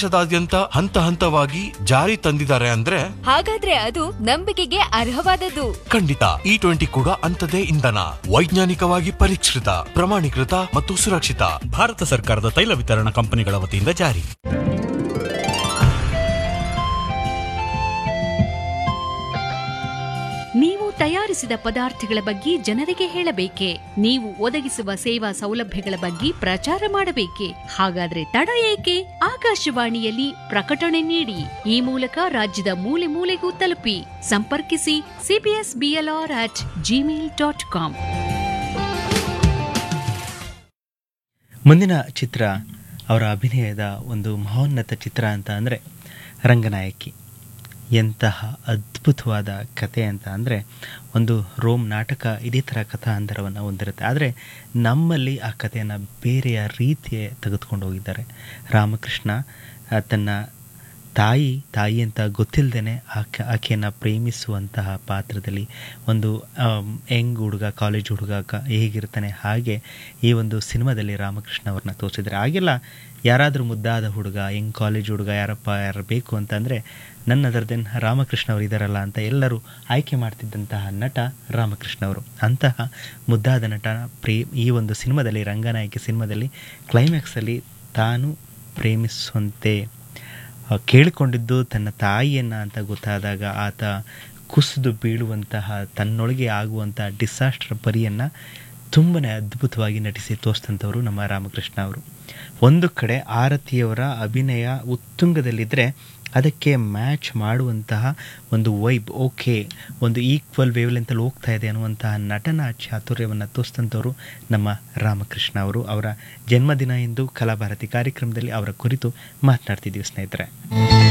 ದೇಶದಾದ್ಯಂತ ಹಂತ ಹಂತವಾಗಿ ಜಾರಿ ತಂದಿದ್ದಾರೆ ಅಂದ್ರೆ ಹಾಗಾದ್ರೆ ಅದು ನಂಬಿಕೆಗೆ ಅರ್ಹವಾದದ್ದು ಖಂಡಿತ ಇ ಟ್ವೆಂಟಿ ಕೂಡ ಅಂಥದೇ ಇಂಧನ ವೈಜ್ಞಾನಿಕವಾಗಿ ಪರೀಕ್ಷಿತ ಪ್ರಮಾಣೀಕೃತ ಮತ್ತು ಸುರಕ್ಷಿತ ಭಾರತ ಸರ್ಕಾರದ ತೈಲ ವಿತರಣಾ ಕಂಪನಿಗಳ ವತಿಯಿಂದ ಜಾರಿ ನೀವು ತಯಾರಿಸಿದ ಪದಾರ್ಥಗಳ ಬಗ್ಗೆ ಜನರಿಗೆ ಹೇಳಬೇಕೆ ನೀವು ಒದಗಿಸುವ ಸೇವಾ ಸೌಲಭ್ಯಗಳ ಬಗ್ಗೆ ಪ್ರಚಾರ ಮಾಡಬೇಕೆ ಹಾಗಾದ್ರೆ ತಡ ಏಕೆ ಆಕಾಶವಾಣಿಯಲ್ಲಿ ಪ್ರಕಟಣೆ ನೀಡಿ ಈ ಮೂಲಕ ರಾಜ್ಯದ ಮೂಲೆ ಮೂಲೆಗೂ ತಲುಪಿ ಸಂಪರ್ಕಿಸಿ CBS BLR at Gmail dot com ಮುಂದಿನ ಚಿತ್ರ ಅವರ ಅಭಿನಯದ ಒಂದು ಮಹೋನ್ನತ ಚಿತ್ರ ಅಂತ ಅಂದರೆ ರಂಗನಾಯಕಿ ಎಂತಹ ಅದ್ಭುತವಾದ ಕತೆ ಅಂತ ಅಂದರೆ ಒಂದು ರೋಮ್ ನಾಟಕ ಇದೇ ಥರ ಕಥಾಂತರವನ್ನು ಹೊಂದಿರುತ್ತೆ ಆದರೆ ನಮ್ಮಲ್ಲಿ ಆ ಕಥೆಯನ್ನು ಬೇರೆಯ ರೀತಿಯೇ ತೆಗೆದುಕೊಂಡು ಹೋಗಿದ್ದಾರೆ ರಾಮಕೃಷ್ಣ ಆ, ತನ್ನ ತಾಯಿ ತಾಯಿ ಅಂತ ಗೊತ್ತಿಲ್ಲದೇ ಆಕೆ ಆಕೆಯನ್ನು ಪ್ರೇಮಿಸುವಂತಹ ಪಾತ್ರದಲ್ಲಿ ಒಂದು ಯಂಗ್ ಹುಡುಗ ಕಾಲೇಜ್ ಹುಡುಗ ಕ ಹೇಗಿರ್ತಾನೆ ಹಾಗೆ ಈ ಒಂದು ಸಿನಿಮಾದಲ್ಲಿ ರಾಮಕೃಷ್ಣ ಅವ್ರನ್ನ ತೋರಿಸಿದ್ದಾರೆ ಹಾಗೆಲ್ಲ ಯಾರಾದರೂ ಮುದ್ದಾದ ಹುಡುಗ ಯಂಗ್ ಕಾಲೇಜ್ ಹುಡುಗ ಯಾರಪ್ಪ ಯಾರು ಬೇಕು ಅಂತಂದರೆ ನನ್ನ ಅದರದೇನು ರಾಮಕೃಷ್ಣ ಅವರು ಇದ್ದಾರಲ್ಲ ಅಂತ ಎಲ್ಲರೂ ಆಯ್ಕೆ ಮಾಡ್ತಿದ್ದಂತಹ ನಟ ರಾಮಕೃಷ್ಣ ಅವರು ಅಂತಹ ಮುದ್ದಾದ ನಟ ಪ್ರೇ ಈ ಒಂದು ಸಿನಿಮಾದಲ್ಲಿ ರಂಗನಾಯಕಿ ಸಿನಿಮಾದಲ್ಲಿ ಕ್ಲೈಮ್ಯಾಕ್ಸಲ್ಲಿ ತಾನು ಪ್ರೇಮಿಸುವಂತೆ ಆ, ಕೇಳಿಕೊಂಡಿದ್ದು ತನ್ನ ತಾಯಿಯನ್ನು ಅಂತ ಗೊತ್ತಾದಾಗ ಆತ ಕುಸಿದು ಬೀಳುವಂತಹ ತನ್ನೊಳಗೆ ಆಗುವಂಥ ಡಿಸಾಸ್ಟರ್ ಪರಿಯನ್ನು ತುಂಬನೇ ಅದ್ಭುತವಾಗಿ ನಟಿಸಿ ತೋರಿಸಿದಂಥವರು ನಮ್ಮ ರಾಮಕೃಷ್ಣ ಅವರು ಒಂದು ಕಡೆ ಆರತಿಯವರ ಅಭಿನಯ ಉತ್ತುಂಗದಲ್ಲಿದ್ದರೆ ಅದಕ್ಕೆ ಮ್ಯಾಚ್ ಮಾಡುವಂತಹ ಒಂದು ವೈಬ್ ಓಕೆ ಒಂದು ಈಕ್ವಲ್ ವೇವ್ಲೆಂತಲ್ಲಿ ಹೋಗ್ತಾ ಇದೆ ಅನ್ನುವಂತಹ ನಟನ ಚಾತುರ್ಯವನ್ನು ತೋರಿಸಿದಂಥವರು ನಮ್ಮ ರಾಮಕೃಷ್ಣ ಅವರು ಅವರ ಜನ್ಮದಿನ ಎಂದು ಕಲಾಭಾರತಿ ಕಾರ್ಯಕ್ರಮದಲ್ಲಿ ಅವರ ಕುರಿತು ಮಾತನಾಡ್ತಿದ್ದೀವಿ ಸ್ನೇಹಿತರೆ